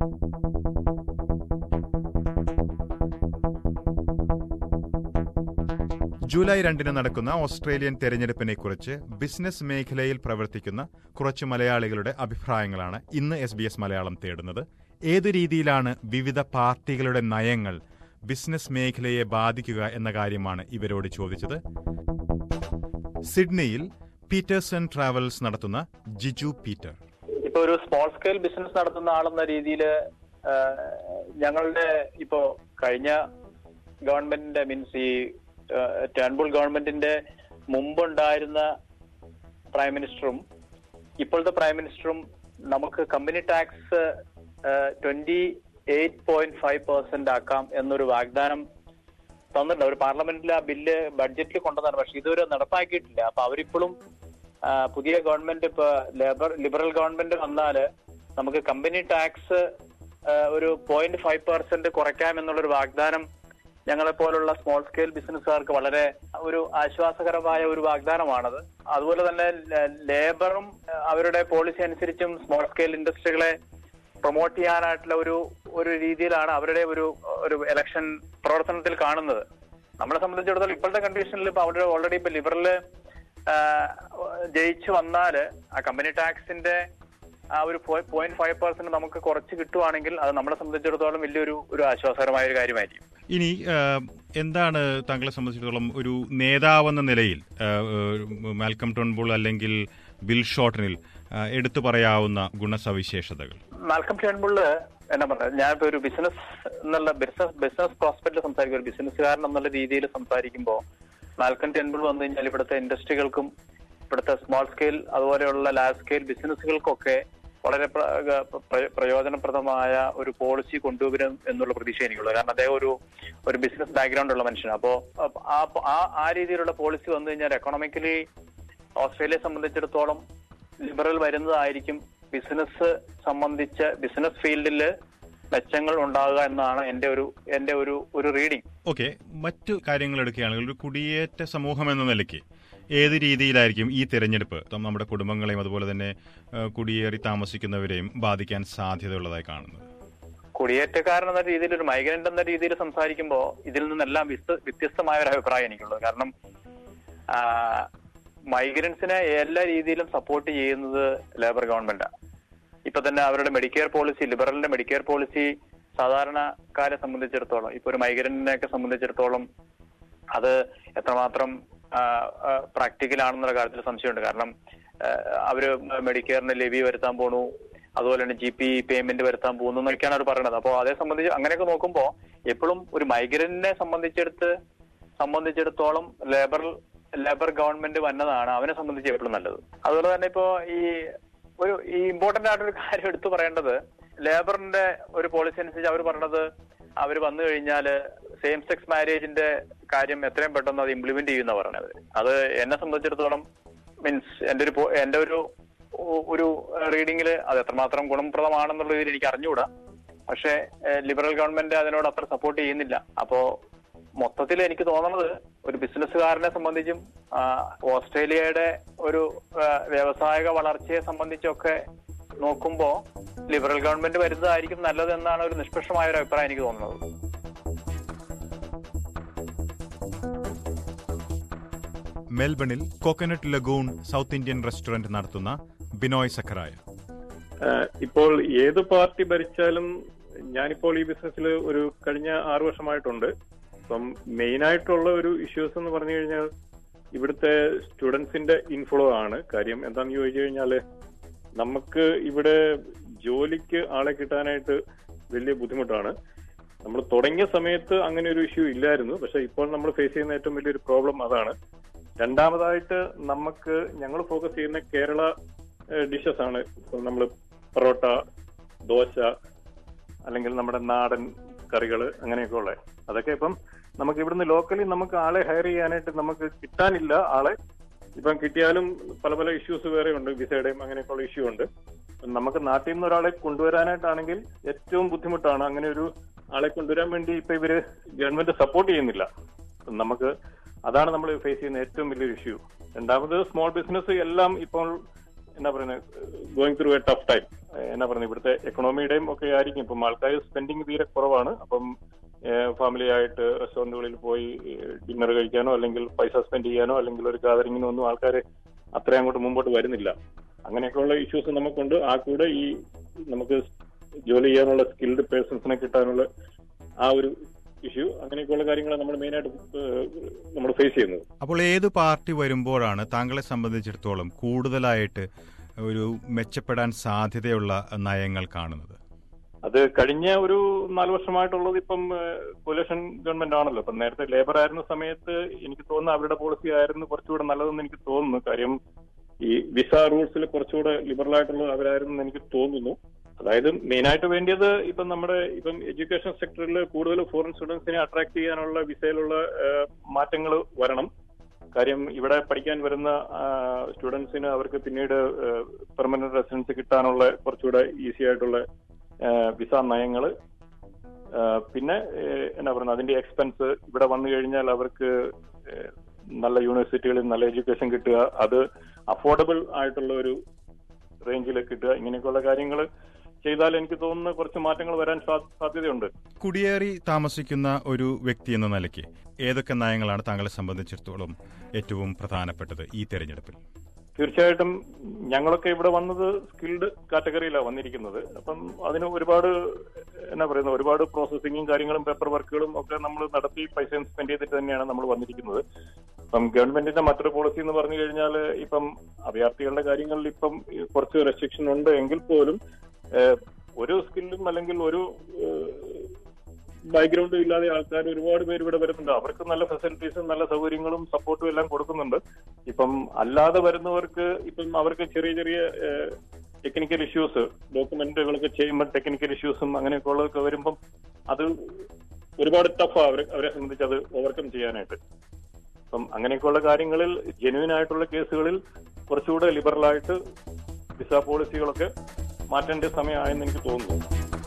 July രണ്ടിന് നടക്കുന്ന Australian തെരഞ്ഞെടുപ്പിനെ കുറിച്ച് ബിസിനസ് മേഖലയിൽ പ്രവർത്തിക്കുന്ന കുറച്ച് മലയാളികളുടെ അഭിപ്രായങ്ങളാണ് ഇന്ന് എസ് ബി എസ് മലയാളം തേടുന്നത് ഏതു രീതിയിലാണ് വിവിധ പാർട്ടികളുടെ നയങ്ങൾ ബിസിനസ് മേഖലയെ ബാധിക്കുക എന്ന കാര്യമാണ് ഇവരോട് ചോദിച്ചത് സിഡ്നിയിൽ പീറ്റേഴ്സൺ ട്രാവൽസ് നടത്തുന്ന ജിജു പീറ്റർ ഇപ്പൊ ഒരു സ്മോൾ സ്കെയിൽ ബിസിനസ് നടത്തുന്ന ആളെന്ന രീതിയിൽ ഞങ്ങളുടെ ഇപ്പോ കഴിഞ്ഞ ഗവൺമെന്റിന്റെ മീൻസ് ഈ ടേൺബുൾ ഗവൺമെന്റിന്റെ മുമ്പുണ്ടായിരുന്ന പ്രൈം മിനിസ്റ്ററും ഇപ്പോഴത്തെ പ്രൈം മിനിസ്റ്ററും നമുക്ക് company tax twenty eight point five percent ആക്കാം എന്നൊരു വാഗ്ദാനം തന്നിട്ടുണ്ട് അവർ പാർലമെന്റിൽ ആ ബില്ല് ബഡ്ജറ്റിൽ കൊണ്ടുവന്നാണ് പക്ഷെ ഇതുവരെ നടപ്പാക്കിയിട്ടില്ല അപ്പൊ അവരിപ്പോഴും ആ, പുതിയ ഗവൺമെന്റ് ഇപ്പൊ ലേബർ ലിബറൽ ഗവൺമെന്റ് വന്നാല് നമുക്ക് കമ്പനി ടാക്സ് ഒരു പോയിന്റ് ഫൈവ് പെർസെന്റ് കുറയ്ക്കാം എന്നുള്ളൊരു വാഗ്ദാനം ഞങ്ങളെ പോലുള്ള സ്മോൾ സ്കെയിൽ ബിസിനസ്സുകാർക്ക് വളരെ ഒരു ആശ്വാസകരമായ ഒരു വാഗ്ദാനമാണത് അതുപോലെ തന്നെ ല- ലേബറും ആ, അവരുടെ പോളിസി അനുസരിച്ചും സ്മോൾ സ്കെയിൽ ഇൻഡസ്ട്രികളെ പ്രൊമോട്ട് ചെയ്യാനായിട്ടുള്ള ഒരു ഒരു രീതിയിലാണ് അവരുടെ ഒരു ഒരു ഇലക്ഷൻ പ്രവർത്തനത്തിൽ കാണുന്നത് നമ്മളെ സംബന്ധിച്ചിടത്തോളം ഇപ്പോഴത്തെ കണ്ടീഷനിൽ ഇപ്പൊ അവരുടെ ഓൾറെഡി ഇപ്പൊ ലിബറല് ജയിച്ചു വന്നാല് ആ കമ്പനി ടാക്സിന്റെ ആ ഒരു പോയിന്റ് ഫൈവ് പെർസെന്റ് നമുക്ക് കുറച്ച് കിട്ടുവാണെങ്കിൽ അത് നമ്മളെ സംബന്ധിച്ചിടത്തോളം വലിയൊരു ഒരു ആശ്വാസകരമായ ഒരു കാര്യമായിരിക്കും ഇനി ആ, എന്താണ് താങ്കളെ സംബന്ധിച്ചിടത്തോളം ഒരു നേതാവെന്ന നിലയിൽ ആ, ആ, മാൽക്കം ടോൺബുൾ അല്ലെങ്കിൽ ബിൽ ഷോട്ടനിൽ ആ, എടുത്തു പറയാവുന്ന ഗുണസവിശേഷതകൾ മാൽക്കം ഷേൺബുള്ള് എന്നാ പറയുക ഞാനിപ്പോ ഒരു ബിസിനസ് എന്നുള്ള ബിസിനസ് ബിസിനസ് പ്രോസ്പെക്റ്റിൽ സംസാരിക്കും ഒരു ബിസിനസ്സുകാരൻ എന്നുള്ള രീതിയിൽ സംസാരിക്കുമ്പോൾ മാൽക്കം ടെൻബിൾ വന്നു കഴിഞ്ഞാൽ ഇവിടുത്തെ ഇൻഡസ്ട്രികൾക്കും ഇവിടുത്തെ സ്മോൾ സ്കെയിൽ അതുപോലെയുള്ള ലാർജ് സ്കെയിൽ ബിസിനസ്സുകൾക്കൊക്കെ വളരെ പ്ര- പ്ര- പ്രയോജനപ്രദമായ ഒരു പോളിസി കൊണ്ടുവരും എന്നുള്ള പ്രതീക്ഷ എനിക്കുള്ളത് കാരണം അദ്ദേഹം ഒരു ഒരു ബിസിനസ് ബാക്ക്ഗ്രൗണ്ട് ഉള്ള മനുഷ്യനാണ് അപ്പോ ആ ആ- ആ രീതിയിലുള്ള പോളിസി വന്നു കഴിഞ്ഞാൽ എക്കണോമിക്കലി ഓസ്ട്രേലിയയെ സംബന്ധിച്ചിടത്തോളം ലിബറൽ വരുന്നതായിരിക്കും ബിസിനസ് സംബന്ധിച്ച് ബിസിനസ് ഫീൽഡിൽ മെച്ചങ്ങൾ ഉണ്ടാകുക എന്നാണ് എന്റെ ഒരു എന്റെ ഒരു ഒരു റീഡിംഗ് ഓക്കെ മറ്റു കാര്യങ്ങൾ എടുക്കുകയാണെങ്കിൽ ഒരു കുടിയേറ്റ സമൂഹം എന്ന നിലയ്ക്ക് ഏത് രീതിയിലായിരിക്കും ഈ തിരഞ്ഞെടുപ്പ് ത- നമ്മുടെ കുടുംബങ്ങളെയും അതുപോലെ തന്നെ ആ, കുടിയേറി താമസിക്കുന്നവരെയും ബാധിക്കാൻ സാധ്യതയുള്ളതായി കാണുന്നത് കുടിയേറ്റക്കാരൻ എന്ന രീതിയിൽ ഒരു മൈഗ്രന്റ് എന്ന രീതിയിൽ സംസാരിക്കുമ്പോൾ ഇതിൽ നിന്നെല്ലാം വ്യസ്ത- വ്യത്യസ്തമായ ഒരു അഭിപ്രായം എനിക്കുള്ളത് കാരണം മൈഗ്രൻസിനെ എല്ലാ രീതിയിലും സപ്പോർട്ട് ചെയ്യുന്നത് ലേബർ ഗവൺമെന്റാണ് ഇപ്പൊ തന്നെ അവരുടെ മെഡിക്കെയർ പോളിസി ലിബറലിന്റെ മെഡിക്കെയർ പോളിസി സാധാരണക്കാരെ സംബന്ധിച്ചിടത്തോളം ഇപ്പൊ ഒരു മൈഗ്രന്റിനെയൊക്കെ സംബന്ധിച്ചിടത്തോളം അത് എത്രമാത്രം പ്രാക്ടിക്കൽ ആണെന്നുള്ള കാര്യത്തിൽ സംശയമുണ്ട് കാരണം ആ, അവര് മെഡിക്കെയറിന് ലെവി വരുത്താൻ പോണു അതുപോലെ തന്നെ ജി പി പേയ്മെന്റ് വരുത്താൻ പോകുന്നു എന്നൊക്കെയാണ് അവർ പറയുന്നത് അപ്പോൾ അതേ സംബന്ധിച്ച് അങ്ങനെയൊക്കെ നോക്കുമ്പോൾ എപ്പോഴും ഒരു മൈഗ്രന്റിനെ സംബന്ധിച്ചെടുത്ത് സംബന്ധിച്ചിടത്തോളം ലേബർ ലേബർ ഗവൺമെന്റ് വന്നതാണ് അവനെ സംബന്ധിച്ച് എപ്പോഴും നല്ലത് അതുപോലെ തന്നെ ഇപ്പോ ഈ ഒരു ഈ ഇമ്പോർട്ടന്റ് ആയിട്ടൊരു കാര്യം എടുത്തു പറയേണ്ടത് ലേബറിന്റെ ഒരു പോളിസി അനുസരിച്ച് അവർ പറഞ്ഞത് അവർ വന്നു കഴിഞ്ഞാൽ സെയിം സെക്സ് മാരേജിന്റെ കാര്യം എത്രയും പെട്ടെന്ന് അത് ഇംപ്ലിമെന്റ് ചെയ്യുന്ന പറഞ്ഞത് അത് എന്നെ സംബന്ധിച്ചിടത്തോളം മീൻസ് എന്റെ ഒരു പോ- എന്റെ ഒരു ഒ- ഒരു റീഡിങ്ങിൽ അത് എത്രമാത്രം ഗുണപ്രദമാണെന്നുള്ള രീതിയിൽ എനിക്ക് അറിഞ്ഞുകൂടാ പക്ഷേ ലിബറൽ ഗവൺമെന്റ് അതിനോട് അത്ര സപ്പോർട്ട് ചെയ്യുന്നില്ല അപ്പോ മൊത്തത്തിൽ എനിക്ക് തോന്നുന്നത് ഒരു ബിസിനസ്സുകാരനെ സംബന്ധിച്ചും ആ, ഓസ്ട്രേലിയയുടെ ഒരു ആ, വ്യാവസായിക വളർച്ചയെ സംബന്ധിച്ചൊക്കെ നോക്കുമ്പോ ലിബറൽ ഗവൺമെന്റ് വരുന്നതായിരിക്കും നല്ലത് എന്നാണ് ഒരു നിഷ്പക്ഷമായ ഒരു അഭിപ്രായം എനിക്ക് തോന്നുന്നത് മെൽബണിൽ coconut lagoon south Indian restaurant നടത്തുന്ന ബിനോയ് സഖറായ ആഹ് ഇപ്പോൾ ഏത് പാർട്ടി ഭരിച്ചാലും ഞാനിപ്പോൾ ഈ ബിസിനസ്സിൽ ഒരു കഴിഞ്ഞ ആറു വർഷമായിട്ടുണ്ട് അപ്പം മെയിൻ ആയിട്ടുള്ള ഒരു ഇഷ്യൂസ് എന്ന് പറഞ്ഞു കഴിഞ്ഞാൽ ഇവിടുത്തെ സ്റ്റുഡൻസിന്റെ ഇൻഫ്ലോ ആണ് കാര്യം എന്താന്ന് ചോദിച്ചു കഴിഞ്ഞാല് നമുക്ക് ഇവിടെ ജോലിക്ക് ആളെ കിട്ടാനായിട്ട് വലിയ ബുദ്ധിമുട്ടാണ് നമ്മൾ തുടങ്ങിയ സമയത്ത് അങ്ങനെ ഒരു ഇഷ്യൂ ഇല്ലായിരുന്നു പക്ഷെ ഇപ്പോൾ നമ്മൾ ഫേസ് ചെയ്യുന്ന ഏറ്റവും വലിയൊരു പ്രോബ്ലം അതാണ് രണ്ടാമതായിട്ട് നമുക്ക് ഞങ്ങൾ ഫോക്കസ് ചെയ്യുന്ന കേരള ഡിഷസ് ആണ് ഇപ്പൊ നമ്മൾ പൊറോട്ട ദോശ അല്ലെങ്കിൽ നമ്മുടെ നാടൻ കറികൾ അങ്ങനെയൊക്കെ ഉള്ളത് അതൊക്കെ ഇപ്പം നമുക്ക് ഇവിടുന്ന് ലോക്കലി നമുക്ക് ആളെ ഹയർ ചെയ്യാനായിട്ട് നമുക്ക് കിട്ടാനില്ല ആളെ ഇപ്പം കിട്ടിയാലും പല പല ഇഷ്യൂസ് വേറെ ഉണ്ട് വിസയുടെയും അങ്ങനെയൊക്കെയുള്ള ഇഷ്യൂ ഉണ്ട് അപ്പം നമുക്ക് നാട്ടിൽ നിന്ന് ഒരാളെ കൊണ്ടുവരാനായിട്ടാണെങ്കിൽ ഏറ്റവും ബുദ്ധിമുട്ടാണ് അങ്ങനെ ഒരു ആളെ കൊണ്ടുവരാൻ വേണ്ടി ഇപ്പൊ ഇവര് ഗവൺമെന്റ് സപ്പോർട്ട് ചെയ്യുന്നില്ല അപ്പം നമുക്ക് അതാണ് നമ്മൾ ഫേസ് ചെയ്യുന്ന ഏറ്റവും വലിയൊരു ഇഷ്യൂ രണ്ടാമത് സ്മോൾ ബിസിനസ് എല്ലാം ഇപ്പോൾ എന്നാ പറയുന്നത് going through a tough time എന്നാ പറയുന്നത് ഇവിടുത്തെ എക്കണോമിയുടെയും ഒക്കെ ആയിരിക്കും ഇപ്പം ആൾക്കാർ സ്പെൻഡിങ് തീരെ കുറവാണ് അപ്പം ഫാമിലി ആയിട്ട് റെസ്റ്റോറന്റുകളിൽ പോയി ഡിന്നർ കഴിക്കാനോ അല്ലെങ്കിൽ പൈസ സ്പെൻഡ് ചെയ്യാനോ അല്ലെങ്കിൽ ഒരു ഗാദറിങ്ങിനോ ഒന്നും ആൾക്കാർ അത്രയും അങ്ങോട്ട് മുമ്പോട്ട് വരുന്നില്ല അങ്ങനെയൊക്കെയുള്ള ഇഷ്യൂസ് നമുക്കുണ്ട് ആ കൂടെ ഈ നമുക്ക് ജോലി ചെയ്യാനുള്ള സ്കിൽഡ് പേഴ്സൺസിനെ കിട്ടാനുള്ള ആ ഒരു ഇഷ്യൂ അങ്ങനെയൊക്കെയുള്ള കാര്യങ്ങളാണ് നമ്മൾ മെയിനായിട്ട് നമ്മൾ ഫേസ് ചെയ്യുന്നത് അപ്പോൾ ഏത് പാർട്ടി വരുമ്പോഴാണ് താങ്കളെ സംബന്ധിച്ചിടത്തോളം കൂടുതലായിട്ട് ഒരു മെച്ചപ്പെടാൻ സാധ്യതയുള്ള നയങ്ങൾ കാണുന്നത് അത് കഴിഞ്ഞ ഒരു നാല് വർഷമായിട്ടുള്ളത് ഇപ്പം കൊലേഷൻ ഗവൺമെന്റ് ആണല്ലോ ഇപ്പം നേരത്തെ ലേബർ ആയിരുന്ന സമയത്ത് എനിക്ക് തോന്നുന്നു അവരുടെ പോളിസി ആയിരുന്നു കുറച്ചുകൂടെ നല്ലതെന്ന് എനിക്ക് തോന്നുന്നു കാര്യം ഈ വിസ റൂൾസിൽ കുറച്ചുകൂടെ ലിബറൽ ആയിട്ടുള്ളത് അവരായിരുന്നു എനിക്ക് തോന്നുന്നു അതായത് മെയിൻ ആയിട്ട് വേണ്ടിയത് ഇപ്പം നമ്മുടെ ഇപ്പം എഡ്യൂക്കേഷൻ സെക്ടറിൽ കൂടുതൽ ഫോറിൻ സ്റ്റുഡൻസിനെ അട്രാക്ട് ചെയ്യാനുള്ള വിസയിലുള്ള മാറ്റങ്ങൾ വരണം കാര്യം ഇവിടെ പഠിക്കാൻ വരുന്ന സ്റ്റുഡൻസിന് അവർക്ക് പിന്നീട് പെർമനന്റ് റെസിഡൻസ് കിട്ടാനുള്ള കുറച്ചുകൂടെ ഈസി ആയിട്ടുള്ള വിസ നയങ്ങൾ പിന്നെ എന്നാ പറയുന്നത് അതിന്റെ എക്സ്പെൻസ് ഇവിടെ വന്നു കഴിഞ്ഞാൽ അവർക്ക് നല്ല യൂണിവേഴ്സിറ്റികളിൽ നല്ല എഡ്യൂക്കേഷൻ കിട്ടുക അത് അഫോർഡബിൾ ആയിട്ടുള്ള ഒരു റേഞ്ചിൽ കിട്ടുക ഇങ്ങനെയൊക്കെയുള്ള കാര്യങ്ങൾ ചെയ്താൽ എനിക്ക് തോന്നുന്നു കുറച്ച് മാറ്റങ്ങൾ വരാൻ സാധ്യതയുണ്ട് കുടിയേറി താമസിക്കുന്ന ഒരു വ്യക്തി എന്ന നിലയ്ക്ക് ഏതൊക്കെ നയങ്ങളാണ് താങ്കളെ സംബന്ധിച്ചിടത്തോളം ഏറ്റവും പ്രധാനപ്പെട്ടത് ഈ തെരഞ്ഞെടുപ്പിൽ തീർച്ചയായിട്ടും ഞങ്ങളൊക്കെ ഇവിടെ വന്നത് സ്കിൽഡ് കാറ്റഗറിയിലാണ് വന്നിരിക്കുന്നത് അപ്പം അതിന് ഒരുപാട് എന്നാ പറയുന്നത് ഒരുപാട് പ്രോസസ്സിങ്ങും കാര്യങ്ങളും പേപ്പർ വർക്കുകളും ഒക്കെ നമ്മൾ നടത്തി പൈസ സ്പെൻഡ് ചെയ്തിട്ട് തന്നെയാണ് നമ്മൾ വന്നിരിക്കുന്നത് ഇപ്പം ഗവൺമെന്റിന്റെ മറ്റൊരു പോളിസി എന്ന് പറഞ്ഞു കഴിഞ്ഞാൽ ഇപ്പം അഭയാർത്ഥികളുടെ കാര്യങ്ങളിൽ ഇപ്പം കുറച്ച് റെസ്ട്രിക്ഷൻ ഉണ്ട് എങ്കിൽ പോലും ഒരു സ്കില്ലും അല്ലെങ്കിൽ ഒരു ബാക്ക്ഗ്രൗണ്ടും ഇല്ലാതെ ആൾക്കാർ ഒരുപാട് പേര് ഇവിടെ വരുന്നുണ്ട് അവർക്ക് നല്ല ഫെസിലിറ്റീസും നല്ല സൗകര്യങ്ങളും സപ്പോർട്ടും എല്ലാം കൊടുക്കുന്നുണ്ട് ഇപ്പം അല്ലാതെ വരുന്നവർക്ക് ഇപ്പം അവർക്ക് ചെറിയ ചെറിയ ടെക്നിക്കൽ ഇഷ്യൂസ് ഡോക്യുമെന്റുകളൊക്കെ ചെയ്യുമ്പോൾ ടെക്നിക്കൽ ഇഷ്യൂസും അങ്ങനെയൊക്കെ ഉള്ളതൊക്കെ വരുമ്പം അത് ഒരുപാട് ടഫാണ് അവർ അവരെ സംബന്ധിച്ച് അത് ഓവർകം ചെയ്യാനായിട്ട് അപ്പം അങ്ങനെയൊക്കെയുള്ള കാര്യങ്ങളിൽ ജെന്യൂൻ ആയിട്ടുള്ള കേസുകളിൽ കുറച്ചുകൂടെ ലിബറലായിട്ട് വിസ പോളിസികളൊക്കെ മാറ്റേണ്ട സമയമായെന്ന് എനിക്ക് തോന്നുന്നു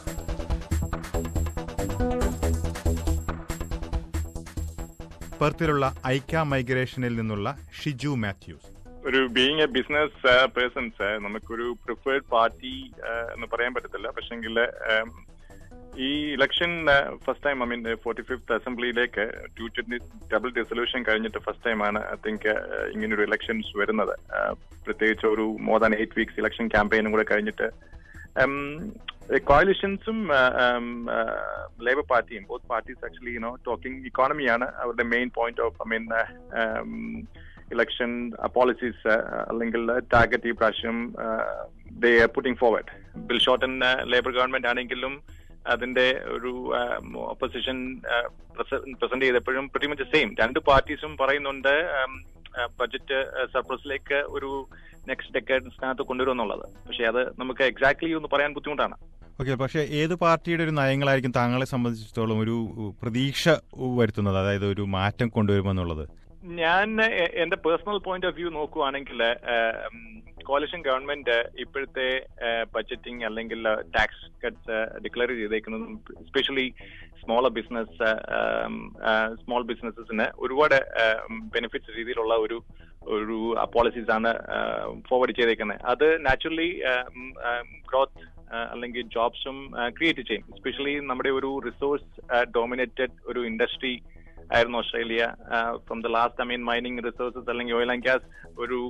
പെർത്തിലുള്ള ഐക്യ മൈഗ്രേഷനിൽ നിന്നുള്ള ഷിജു മാത്യൂസ് ഒരു ബീങ് എ ബിസിനസ് പേഴ്സൺസ് നമുക്കൊരു പ്രിഫേർഡ് പാർട്ടി എന്ന് പറയാൻ പറ്റത്തില്ല പക്ഷെങ്കിൽ ഈ election first time I mean forty fifth അസംബ്ലിയിലേക്ക് ടു ട്വന്റി ഡബിൾ ഡിസൊല്യൂഷൻ കഴിഞ്ഞിട്ട് ഫസ്റ്റ് ടൈമാണ് ഐ തിങ്ക് ഇങ്ങനൊരു ഇലക്ഷൻസ് വരുന്നത് പ്രത്യേകിച്ച് ഒരു more than eight weeks election ക്യാമ്പയിനും കൂടെ കഴിഞ്ഞിട്ട് കോalitionസും Labor party both parties actually you know talking ഇക്കോണമിയാണ് അവരുടെ main point of I mean election policies അല്ലെങ്കിൽ ടാർഗറ്റ് ഈ പ്രാവശ്യം they putting forward bill Shorten Labor government ആണെങ്കിലും അതിന്റെ ഒരു ഒപ്പോസിഷൻ പ്രസന്റ് ചെയ്തപ്പോഴും പ്രതി മച്ച് സെയിം രണ്ട് പാർട്ടീസും പറയുന്നുണ്ട് ബജറ്റ് സർപ്ലസിലേക്ക് ഒരു നെക്സ്റ്റ് ഡെക്കേഡിനകത്ത് കൊണ്ടുവരുമെന്നുള്ളത് പക്ഷെ അത് നമുക്ക് എക്സാക്ട്ലി ഒന്ന് പറയാൻ ബുദ്ധിമുട്ടാണ് ഓക്കെ പക്ഷേ ഏത് പാർട്ടിയുടെ ഒരു നയങ്ങളായിരിക്കും താങ്കളെ സംബന്ധിച്ചിടത്തോളം ഒരു പ്രതീക്ഷ വരുത്തുന്നത് അതായത് ഒരു മാറ്റം കൊണ്ടുവരുമെന്നുള്ളത് ഞാൻ എന്റെ പേഴ്സണൽ പോയിന്റ് ഓഫ് വ്യൂ നോക്കുവാണെങ്കിൽ കോalition ഗവൺമെന്റ് ഇപ്പോഴത്തെ ബഡ്ജറ്റിംഗ് അല്ലെങ്കിൽ ടാക്സ് കട്ട്സ് ഡിക്ലെയർ ചെയ്തേക്കുന്നതും സ്പെഷ്യലി സ്മോളർ ബിസിനസ് സ്മോൾ ബിസിനസ്സസിന് ഒരുപാട് ബെനിഫിറ്റ്സ് രീതിയിലുള്ള ഒരു ഒരു പോളിസീസ് ആണ് ഫോർവേഡ് ചെയ്തേക്കുന്നത് അത് നാച്ചുറലി ഗ്രോത്ത് അല്ലെങ്കിൽ ജോബ്സും ക്രിയേറ്റ് ചെയ്യും എസ്പെഷ്യലി നമ്മുടെ ഒരു റിസോഴ്സ് ഡോമിനേറ്റഡ് ഒരു ഇൻഡസ്ട്രി ആയിരുന്നു Australia from the last I mean mining resources അല്ലെങ്കിൽ ഓയിൽ ആൻഡ് ഗ്യാസ് ഒരു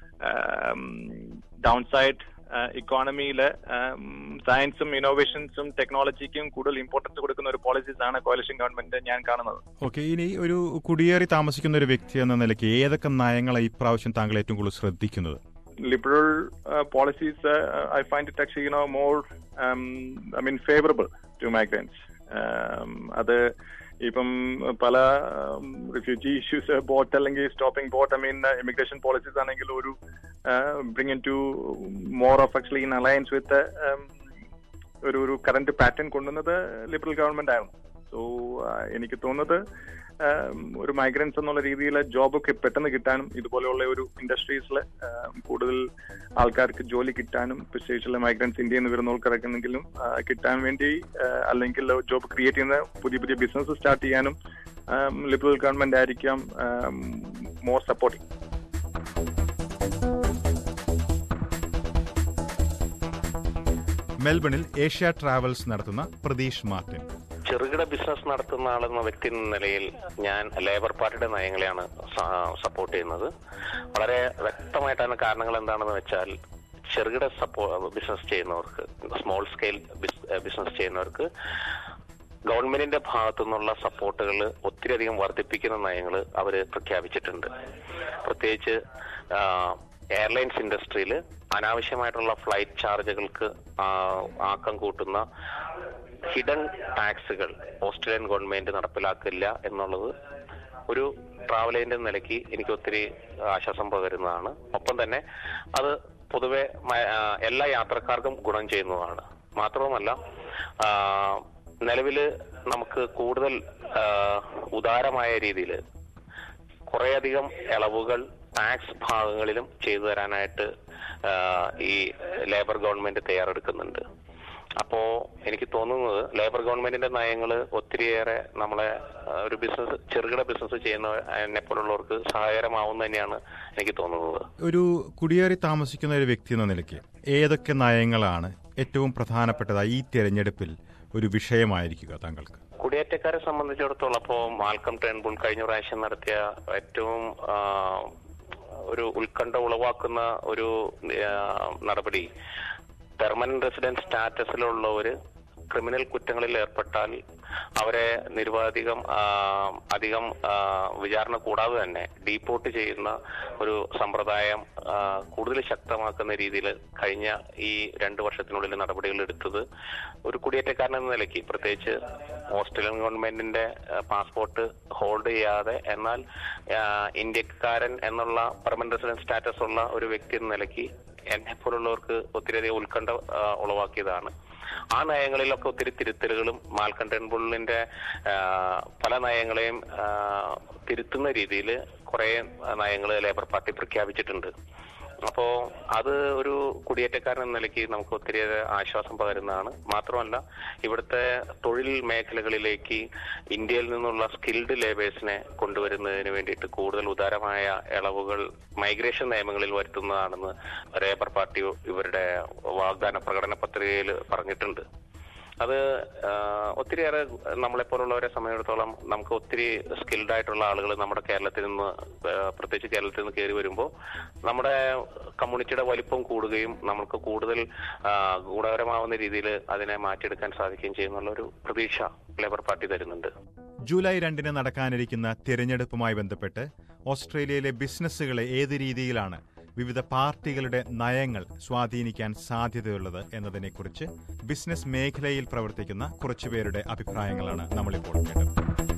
ഡൗൺ സൈഡ് ഇക്കോണമിയിൽ സയൻസും ഇന്നോവേഷൻസും ടെക്നോളജിക്കും കൂടുതൽ ഇമ്പോർട്ടൻസ് കൊടുക്കുന്ന ഒരു പോളിസീസ് ആണ് കോalition ഗവൺമെന്റ് ഞാൻ കാണുന്നത് ഓക്കെ ഇനി ഒരു കുടിയേറി താമസിക്കുന്ന ഒരു വ്യക്തി എന്ന നിലയ്ക്ക് ഏതൊക്കെ നയങ്ങളാണ് ഇപ്രാവശ്യം താങ്കൾ ഏറ്റവും കൂടുതൽ ശ്രദ്ധിക്കുന്നത് liberal uh, policies, uh, I find it actually, you know, more, um, I mean, favorable to migrants. Um, അത് ഇപ്പം പല റിഫ്യൂജി ഇഷ്യൂസ് ബോട്ട് അല്ലെങ്കിൽ stopping boat I mean immigration policies ആണെങ്കിൽ ഒരു bring in to more of actually in alliance with ഒരു ഒരു current pattern കൊണ്ടുവന്നത് liberal government ആയിരുന്നു സോ എനിക്ക് തോന്നുന്നത് ഒരു മൈഗ്രൻസ് എന്നുള്ള രീതിയിൽ ജോബൊക്കെ പെട്ടെന്ന് കിട്ടാനും ഇതുപോലെയുള്ള ഒരു ഇൻഡസ്ട്രീസിൽ കൂടുതൽ ആൾക്കാർക്ക് ജോലി കിട്ടാനും പ്രത്യേകിച്ചുള്ള മൈഗ്രൻസ് ഇന്ത്യയിൽ നിന്ന് വരുന്ന ആൾക്കാർക്കെങ്കിലും കിട്ടാൻ വേണ്ടി അല്ലെങ്കിൽ ജോബ് ക്രിയേറ്റ് ചെയ്യുന്ന പുതിയ പുതിയ ബിസിനസ് സ്റ്റാർട്ട് ചെയ്യാനും ലിബറൽ ഗവൺമെന്റ് ആയിരിക്കാം മോർ സപ്പോർട്ടിങ് മെൽബണിൽ ഏഷ്യ ട്രാവൽസ് നടത്തുന്ന പ്രതീഷ് മാർട്ടിൻ ചെറുകിട ബിസിനസ് നടത്തുന്ന ആളെന്ന വ്യക്തി എന്ന നിലയിൽ ഞാൻ ലേബർ പാർട്ടിയുടെ നയങ്ങളെയാണ് സപ്പോർട്ട് ചെയ്യുന്നത് വളരെ വ്യക്തമായിട്ടാണ് കാരണങ്ങൾ എന്താണെന്ന് വെച്ചാൽ ചെറുകിട സപ്പോ ബിസിനസ് ചെയ്യുന്നവർക്ക് സ്മോൾ സ്കെയിൽ ബിസിനസ് ചെയ്യുന്നവർക്ക് ഗവൺമെന്റിന്റെ ഭാഗത്തു നിന്നുള്ള സപ്പോർട്ടുകൾ ഒത്തിരിയധികം വർദ്ധിപ്പിക്കുന്ന നയങ്ങൾ അവർ പ്രഖ്യാപിച്ചിട്ടുണ്ട് പ്രത്യേകിച്ച് എയർലൈൻസ് ഇൻഡസ്ട്രിയിൽ അനാവശ്യമായിട്ടുള്ള ഫ്ലൈറ്റ് ചാർജുകൾക്ക് ആ, ആക്കം കൂട്ടുന്ന ഹിഡൻ ടാക്സുകൾ ഓസ്ട്രേലിയൻ ഗവൺമെന്റ് നടപ്പിലാക്കില്ല എന്നുള്ളത് ഒരു ട്രാവൽ ഏജന്റ് എന്ന നിലയ്ക്ക് എനിക്ക് ഒത്തിരി ആശ്വാസം പകരുന്നതാണ് ഒപ്പം തന്നെ അത് പൊതുവെ മ- ആ, എല്ലാ യാത്രക്കാർക്കും ഗുണം ചെയ്യുന്നതാണ് മാത്രവുമല്ല ആ, നിലവില് നമുക്ക് കൂടുതൽ ആ, ഉദാരമായ രീതിയിൽ കുറേയധികം ഇളവുകൾ ടാക്സ് ഭാഗങ്ങളിലും ചെയ്തു തരാനായിട്ട് ആ, ഈ ലേബർ ഗവൺമെന്റ് തയ്യാറെടുക്കുന്നുണ്ട് അപ്പോ എനിക്ക് തോന്നുന്നത് ലേബർ ഗവൺമെന്റിന്റെ നയങ്ങൾ ഒത്തിരിയേറെ നമ്മളെ ആ, ഒരു ബിസിനസ് ചെറുകിട ബിസിനസ് ചെയ്യുന്ന എന്നെ പോലുള്ളവർക്ക് സഹായകരമാവുന്ന തന്നെയാണ് എനിക്ക് തോന്നുന്നത് ഒരു കുടിയേറി താമസിക്കുന്ന ഒരു വ്യക്തി എന്ന നിലയ്ക്ക് ഏതൊക്കെ നയങ്ങളാണ് ഏറ്റവും പ്രധാനപ്പെട്ടതായി ഈ തിരഞ്ഞെടുപ്പിൽ ഒരു വിഷയമായിരിക്കുക താങ്കൾക്ക് കുടിയേറ്റക്കാരെ സംബന്ധിച്ചിടത്തോളം അപ്പോ മാൽക്കം ടേൺബുൾ കഴിഞ്ഞ പ്രാവശ്യം നടത്തിയ ഏറ്റവും ആ, ഒരു ഉത്കണ്ഠ ഉളവാക്കുന്ന ഒരു ആ, നടപടി പെർമനന്റ് റെസിഡന്റ് സ്റ്റാറ്റസിലുള്ളവര് ക്രിമിനൽ കുറ്റങ്ങളിൽ ഏർപ്പെട്ടാൽ അവരെ നിരുപാധികം ആ, അധികം ആ, വിചാരണ കൂടാതെ തന്നെ ഡീപ്പോർട്ട് ചെയ്യുന്ന ഒരു സമ്പ്രദായം ആ, കൂടുതൽ ശക്തമാക്കുന്ന രീതിയിൽ കഴിഞ്ഞ ഈ രണ്ടു വർഷത്തിനുള്ളിൽ നടപടികൾ എടുത്തത് ഒരു കുടിയേറ്റക്കാരൻ എന്ന നിലയ്ക്ക് പ്രത്യേകിച്ച് ഓസ്ട്രേലിയൻ ഗവൺമെന്റിന്റെ ആ, പാസ്പോർട്ട് ഹോൾഡ് ചെയ്യാതെ എന്നാൽ ആ, ഇന്ത്യക്കാരൻ എന്നുള്ള പെർമനന്റ് റെസിഡന്റ് സ്റ്റാറ്റസ് ഉള്ള ഒരു വ്യക്തി എന്ന നിലയ്ക്ക് എന്നെ പോലുള്ളവർക്ക് ഒത്തിരിയധികം ഉത്കണ്ഠ ആ, ഉളവാക്കിയതാണ് ആ നയങ്ങളിലൊക്കെ ഒത്തിരി തിരുത്തലുകളും മാൽക്കൺ ടെൻബുളിന്റെ പല നയങ്ങളെയും ആ, തിരുത്തുന്ന രീതിയിൽ കുറെ നയങ്ങൾ ലേബർ പാർട്ടി പ്രഖ്യാപിച്ചിട്ടുണ്ട് അപ്പോ അത് ഒരു കുടിയേറ്റക്കാരൻ എന്ന നിലയ്ക്ക് നമുക്ക് ഒത്തിരി ആശ്വാസം പകരുന്നതാണ് മാത്രമല്ല ഇവിടുത്തെ തൊഴിൽ മേഖലകളിലേക്ക് ഇന്ത്യയിൽ നിന്നുള്ള സ്കിൽഡ് ലേബേഴ്സിനെ കൊണ്ടുവരുന്നതിന് വേണ്ടിയിട്ട് കൂടുതൽ ഉദാരമായ ഇളവുകൾ മൈഗ്രേഷൻ നിയമങ്ങളിൽ വരുത്തുന്നതാണെന്ന് ലേബർ പാർട്ടി ഇവരുടെ വാഗ്ദാന പ്രകടന പത്രികയിൽ പറഞ്ഞിട്ടുണ്ട് അത് ആ, ഒത്തിരിയേറെ നമ്മളെ പോലുള്ളവരെ സംബന്ധിച്ചിടത്തോളം നമുക്ക് ഒത്തിരി സ്കിൽഡ് ആയിട്ടുള്ള ആളുകൾ നമ്മുടെ കേരളത്തിൽ നിന്ന് ആ, പ്രത്യേകിച്ച് കേരളത്തിൽ നിന്ന് കയറി വരുമ്പോൾ നമ്മുടെ കമ്മ്യൂണിറ്റിയുടെ വലിപ്പം കൂടുകയും നമുക്ക് കൂടുതൽ ആ, ഗുണകരമാവുന്ന രീതിയിൽ അതിനെ മാറ്റിയെടുക്കാൻ സാധിക്കുകയും ചെയ്യുന്നുള്ള ഒരു പ്രതീക്ഷ ലേബർ പാർട്ടി തരുന്നുണ്ട് ജൂലൈ രണ്ടിന് നടക്കാനിരിക്കുന്ന തിരഞ്ഞെടുപ്പുമായി ബന്ധപ്പെട്ട് ഓസ്ട്രേലിയയിലെ ബിസിനസ്സുകളെ ഏത് രീതിയിലാണ് വിവിധ പാർട്ടികളുടെ നയങ്ങൾ സ്വാധീനിക്കാൻ സാധ്യതയുള്ളത് എന്നതിനെക്കുറിച്ച് ബിസിനസ് മേഖലയിൽ പ്രവർത്തിക്കുന്ന കുറച്ചുപേരുടെ അഭിപ്രായങ്ങളാണ് നമ്മളിപ്പോൾ കേട്ടത്